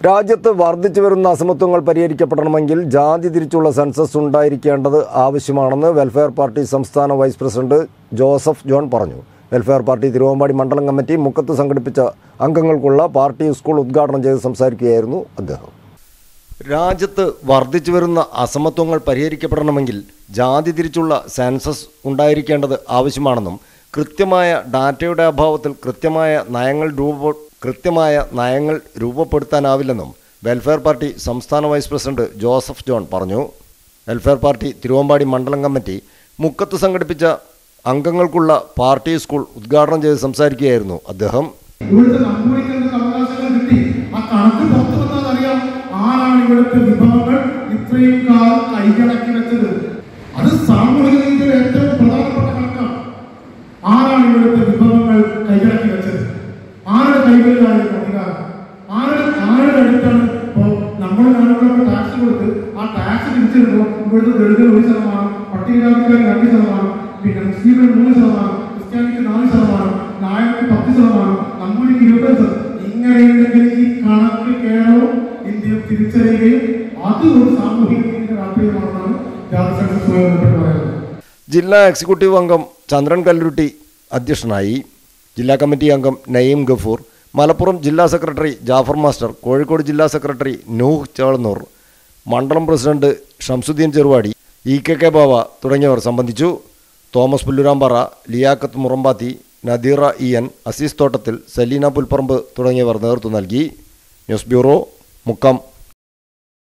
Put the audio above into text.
രാജ്യത്ത് വർദ്ധിച്ചു വരുന്ന അസമത്വങ്ങൾ പരിഹരിക്കപ്പെടണമെങ്കിൽ ജാതി തിരിച്ചുള്ള സെൻസസ് ഉണ്ടായിരിക്കേണ്ടത് ആവശ്യമാണെന്ന് വെൽഫെയർ പാർട്ടി സംസ്ഥാന വൈസ് പ്രസിഡന്റ് ജോസഫ് ജോൺ പറഞ്ഞു വെൽഫെയർ പാർട്ടി തിരുവമ്പാടി മണ്ഡലം കമ്മിറ്റി മുക്കത്ത് സംഘടിപ്പിച്ച അംഗങ്ങൾക്കുള്ള പാർട്ടി സ്കൂൾ ഉദ്ഘാടനം ചെയ്ത് സംസാരിക്കുകയായിരുന്നു അദ്ദേഹം രാജ്യത്ത് വർദ്ധിച്ചു വരുന്ന അസമത്വങ്ങൾ പരിഹരിക്കപ്പെടണമെങ്കിൽ ജാതി തിരിച്ചുള്ള സെൻസസ് ഉണ്ടായിരിക്കേണ്ടത് ആവശ്യമാണെന്നും കൃത്യമായ ഡാറ്റയുടെ അഭാവത്തിൽ കൃത്യമായ നയങ്ങൾ രൂപ കൃത്യമായ നയങ്ങൾ രൂപപ്പെടുത്താനാവില്ലെന്നും വെൽഫെയർ പാർട്ടി സംസ്ഥാന വൈസ് പ്രസിഡന്റ് ജോസഫ് ജോൺ പറഞ്ഞു വെൽഫെയർ പാർട്ടി തിരുവമ്പാടി മണ്ഡലം കമ്മിറ്റി മുക്കത്ത് സംഘടിപ്പിച്ച അംഗങ്ങൾക്കുള്ള പാർട്ടി സ്കൂൾ ഉദ്ഘാടനം ചെയ്ത് സംസാരിക്കുകയായിരുന്നു അദ്ദേഹം ഇവിടുത്തെ നമ്പൂരിക്കലിന്റെ അവകാശങ്ങൾ കിട്ടി ആ കണക്ക് പുറത്തു വന്നാൽ അറിയാം ആരാണ് ഇവിടുത്തെ വിഭവങ്ങൾ ഇത്രയും കാലം കൈകടക്കി വെച്ചത് അത് സാമൂഹിക നീതിയുടെ ഏറ്റവും പ്രധാനപ്പെട്ട കണക്കാണ് ആരാണ് ഇവിടുത്തെ വിഭവങ്ങൾ കൈകടക്കി വെച്ചത് ആരുടെ കൈകളിലായിരുന്നു അധികാരം ആരുടെ ആരുടെ അടുത്താണ് ഇപ്പോൾ നമ്മൾ നാടുകളൊക്കെ ടാക്സ് കൊടുത്ത് ആ ടാക്സ് തിരിച്ചെടുക്കുമ്പോൾ ഇവിടുത്തെ ദളിതർ ഒരു ശതമാനം പട്ടികജാതിക്കാർ രണ്ട് ശതമാനം പിന്നെ മുസ്ലിമിന് മൂന്ന് ശതമാനം ക്രിസ്ത്യാനിക്ക് നാല് ശതമാനം നായർക്ക് പത്ത് ശതമാനം നമ്മളിക്ക് ഇരുപത് ശതമാനം ഇങ്ങനെയുണ്ടെങ്കിൽ ഈ കണക്ക് കേരളവും ഇന്ത്യയും തിരിച്ചറിയുകയും അത് ഒരു സാമൂഹിക നീതിയുടെ രാഷ്ട്രീയമാണെന്നാണ് ജാതി സെൻസസുമായി ബന്ധപ്പെട്ട് പറയുന്നത് ജില്ലാ എക്സിക്യൂട്ടീവ് അംഗം ചന്ദ്രൻ കല്ലുരുട്ടി അധ്യക്ഷനായി ജില്ലാ കമ്മിറ്റി അംഗം നയീം ഗഫൂർ മലപ്പുറം ജില്ലാ സെക്രട്ടറി ജാഫർ മാസ്റ്റർ കോഴിക്കോട് ജില്ലാ സെക്രട്ടറി നൂഹ് ചേളന്നൂർ മണ്ഡലം president Shamsuddin Cheruvadi E K K Bava തുടങ്ങിയവർ സംബന്ധിച്ചു തോമസ് പുല്ലുരാമ്പാറ ലിയാക്കത്ത് മുറമ്പാത്തി നദീറ ഇ എൻ അസീസ് തോട്ടത്തിൽ സലീന പുൽപ്പറമ്പ് തുടങ്ങിയവർ നേതൃത്വം നൽകി ന്യൂസ് ബ്യൂറോ മുക്കം